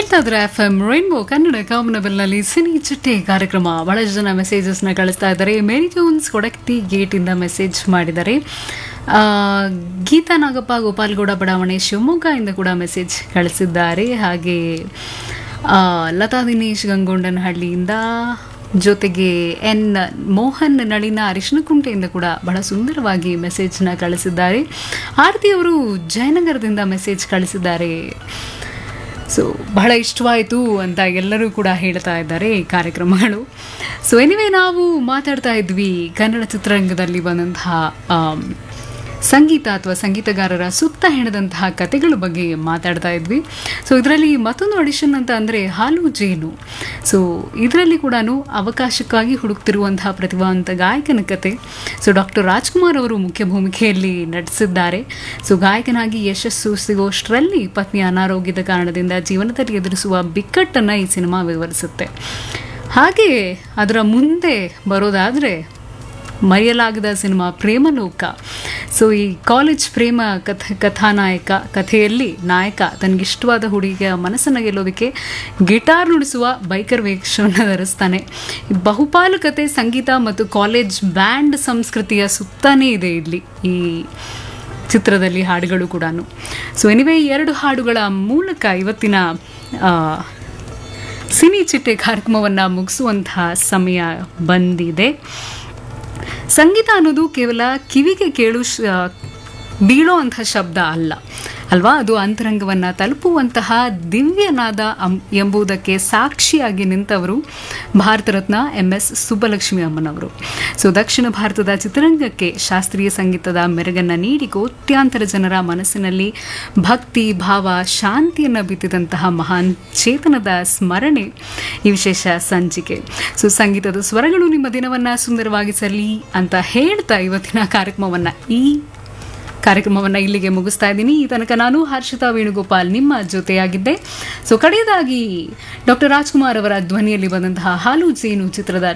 ಕೇಳ್ತಾ ಇದ್ರೆ F M rainbow Kannada ಕಾಮನಬೆಲ್ನಲ್ಲಿ ಸಿನಿ ಚಿಟ್ಟೆ ಕಾರ್ಯಕ್ರಮ ಬಹಳಷ್ಟು ಜನ ಮೆಸೇಜಸ್ನ ಕಳಿಸ್ತಾ ಇದ್ದಾರೆ ಮೇರಿ ಜೋನ್ಸ್ ಕೊಡಕ್ತಿ ಗೇಟಿಂದ ಮೆಸೇಜ್ ಮಾಡಿದ್ದಾರೆ ಆ, ಗೀತಾ ನಾಗಪ್ಪ ಗೋಪಾಲ್ಗೌಡ ಬಡಾವಣೆ ಶಿವಮೊಗ್ಗದಿಂದ ಕೂಡ ಮೆಸೇಜ್ ಕಳಿಸಿದ್ದಾರೆ ಹಾಗೆ ಆ, ಲತಾ ದಿನೇಶ್ ಗಂಗೊಂಡನಹಳ್ಳಿಯಿಂದ ಜೊತೆಗೆ ಎನ್ ಮೋಹನ್ ನಳಿನ ಅರಿಶಿನಕುಂಟೆಯಿಂದ ಕೂಡ ಬಹಳ ಸುಂದರವಾಗಿ ಮೆಸೇಜ್ನ ಕಳಿಸಿದ್ದಾರೆ ಆರತಿ ಅವರು ಜಯನಗರದಿಂದ ಮೆಸೇಜ್ ಕಳಿಸಿದ್ದಾರೆ ಸೊ ಬಹಳ ಇಷ್ಟವಾಯಿತು ಅಂತ ಎಲ್ಲರೂ ಕೂಡ ಹೇಳ್ತಾ ಇದ್ದಾರೆ ಈ ಕಾರ್ಯಕ್ರಮಗಳು ಸೊ ಎನಿವೆ ನಾವು ಮಾತಾಡ್ತಾ ಇದ್ವಿ ಕನ್ನಡ ಚಿತ್ರರಂಗದಲ್ಲಿ ಬಂದಂತಹ ಆಮ್, ಸಂಗೀತ ಅಥವಾ ಸಂಗೀತಗಾರರ ಸುತ್ತ ಹೆಣದಂತಹ ಕತೆಗಳ ಬಗ್ಗೆ ಮಾತಾಡ್ತಾ ಇದ್ವಿ ಸೊ ಇದರಲ್ಲಿ ಮತ್ತೊಂದು ಆಡಿಷನ್ ಅಂತ ಅಂದರೆ ಹಾಲು ಜೇನು ಸೊ ಇದರಲ್ಲಿ ಕೂಡ ಅವಕಾಶಕ್ಕಾಗಿ ಹುಡುಕ್ತಿರುವಂತಹ ಪ್ರತಿಭಾವಂತ ಗಾಯಕನ ಕತೆ ಸೊ ಡಾಕ್ಟರ್ ರಾಜ್ಕುಮಾರ್ ಅವರು ಮುಖ್ಯ ಭೂಮಿಕೆಯಲ್ಲಿ ನಟಿಸಿದ್ದಾರೆ ಸೊ ಗಾಯಕನಾಗಿ ಯಶಸ್ಸು ಸಿಗೋಷ್ಟರಲ್ಲಿ ಪತ್ನಿ ಅನಾರೋಗ್ಯದ ಕಾರಣದಿಂದ ಜೀವನದಲ್ಲಿ ಎದುರಿಸುವ ಬಿಕ್ಕಟ್ಟನ್ನು ಈ ಸಿನಿಮಾ ವಿವರಿಸುತ್ತೆ ಹಾಗೆ ಅದರ ಮುಂದೆ ಬರೋದಾದರೆ ಮರೆಯಲಾಗದ ಸಿನಿಮಾ ಪ್ರೇಮಲೋಕ ಸೊ ಈ ಕಾಲೇಜ್ ಪ್ರೇಮ ಕಥ ಕಥಾನಾಯಕ ಕಥೆಯಲ್ಲಿ ನಾಯಕ ತನಗಿಷ್ಟವಾದ ಹುಡುಗಿಯ ಮನಸ್ಸನ್ನು ಗೆಲ್ಲೋದಕ್ಕೆ ಗಿಟಾರ್ ನುಡಿಸುವ ಬೈಕರ್ ವೇಷವನ್ನು ಧರಿಸ್ತಾನೆ ಈ ಬಹುಪಾಲು ಕತೆ ಸಂಗೀತ ಮತ್ತು ಕಾಲೇಜ್ ಬ್ಯಾಂಡ್ ಸಂಸ್ಕೃತಿಯ ಸುತ್ತಾನೇ ಇದೆ ಇಲ್ಲಿ ಈ ಚಿತ್ರದಲ್ಲಿ ಹಾಡುಗಳು ಕೂಡ ಸೊ ಎನಿವೆ ಎರಡು ಹಾಡುಗಳ ಮೂಲಕ ಇವತ್ತಿನ ಆ, ಸಿನಿ ಚಿಟ್ಟೆ ಕಾರ್ಯಕ್ರಮವನ್ನು ಮುಗಿಸುವಂತಹ ಸಮಯ ಬಂದಿದೆ ಸಂಗೀತ ಅನ್ನೋದು ಕೇವಲ ಕಿವಿಗೆ ಕೇಳು ಶ ಬೀಳೋ ಅಂಥ ಶಬ್ದ ಅಲ್ಲ ಅಲ್ವಾ ಅದು ಅಂತರಂಗವನ್ನು ತಲುಪುವಂತಹ ದಿವ್ಯನಾದ ಅಂ- ಎಂಬುದಕ್ಕೆ ಸಾಕ್ಷಿಯಾಗಿ ನಿಂತವರು ಭಾರತ ರತ್ನ ಎಂ ಎಸ್ ಸುಬ್ಬಲಕ್ಷ್ಮಿ ಅಮ್ಮನವರು ಸೊ ದಕ್ಷಿಣ ಭಾರತದ ಚಿತ್ರರಂಗಕ್ಕೆ ಶಾಸ್ತ್ರೀಯ ಸಂಗೀತದ ಮೆರುಗನ್ನು ನೀಡಿ ಕೋಟ್ಯಾಂತರ ಜನರ ಮನಸ್ಸಿನಲ್ಲಿ ಭಕ್ತಿ ಭಾವ ಶಾಂತಿಯನ್ನು ಬಿತ್ತಿದಂತಹ ಮಹಾನ್ ಚೇತನದ ಸ್ಮರಣೆ ಈ ವಿಶೇಷ ಸಂಚಿಕೆ ಸೊ ಸಂಗೀತದ ಸ್ವರಗಳು ನಿಮ್ಮ ದಿನವನ್ನು ಸುಂದರವಾಗಿಸಲಿ ಅಂತ ಹೇಳ್ತಾ ಇವತ್ತಿನ ಕಾರ್ಯಕ್ರಮವನ್ನು ಈ ಕಾರ್ಯಕ್ರಮವನ್ನು ಇಲ್ಲಿಗೆ ಮುಗಿಸ್ತಾ ಇದ್ದೀನಿ ಈ ತನಕ ನಾನು ಹರ್ಷಿತಾ ವೇಣುಗೋಪಾಲ್ ನಿಮ್ಮ ಜೊತೆಯಾಗಿದ್ದೆ ಸೊ ಕಡೆಯದಾಗಿ ಡಾಕ್ಟರ್ ರಾಜ್ಕುಮಾರ್ ಅವರ ಧ್ವನಿಯಲ್ಲಿ ಬಂದಂತಹ ಹಾಲು ಜೇನು ಚಿತ್ರದ